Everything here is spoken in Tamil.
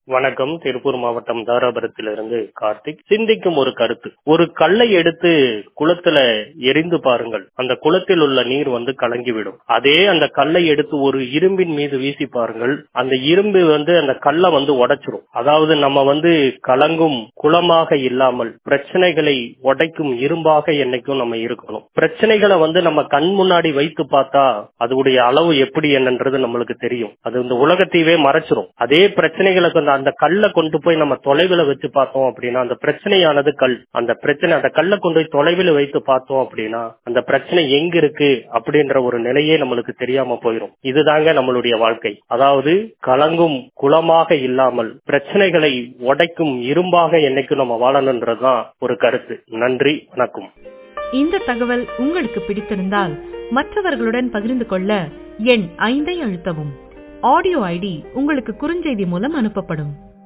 வணக்கம் திருப்பூர் மாவட்டம் தாராபுரத்திலிருந்து கார்த்திக் சிந்திக்கும் ஒரு கருத்து ஒரு கல்லை எடுத்து குளத்துல எரிந்து பாருங்கள் அந்த குளத்தில் உள்ள நீர் வந்து கலங்கிவிடும் அதே அந்த கல்லை எடுத்து ஒரு இரும்பின் மீது வீசி பாருங்கள் அந்த இரும்பு வந்து அந்த கல்லை வந்து உடைச்சிரும் அதாவது நம்ம வந்து கலங்கும் குளமாக இல்லாமல் பிரச்சனைகளை உடைக்கும் இரும்பாக என்னைக்கும் நம்ம இருக்கணும் பிரச்சனைகளை வந்து நம்ம கண் முன்னாடி வைத்து பார்த்தா அதோடைய அளவு எப்படி என்னன்றது நம்மளுக்கு தெரியும் அது இந்த உலகத்தையே மறைச்சிரும் அதே பிரச்சனைகளை அந்த அந்த கல்லை கொண்டு போய் நம்ம தொலைவில் வச்சு பார்த்தோம் அப்படின்னா அந்த பிரச்சனையானது கல் அந்த பிரச்சனை அந்த கல்லை கொண்டு போய் தொலைவில் வைத்து பார்த்தோம் அப்படின்னா அந்த பிரச்சனை எங்க இருக்கு அப்படின்ற ஒரு நிலையே நம்மளுக்கு தெரியாம போயிடும் இதுதாங்க நம்மளுடைய வாழ்க்கை அதாவது கலங்கும் குளமாக இல்லாமல் பிரச்சனைகளை உடைக்கும் இரும்பாக என்னைக்கும் நம்ம வாழணுன்றதுதான் ஒரு கருத்து நன்றி வணக்கம் இந்த தகவல் உங்களுக்கு பிடித்திருந்தால் மற்றவர்களுடன் பகிர்ந்து கொள்ள எண் ஐந்தை அழுத்தவும் ஆடியோ ஐடி உங்களுக்கு குறுஞ்செய்தி மூலம் அனுப்பப்படும்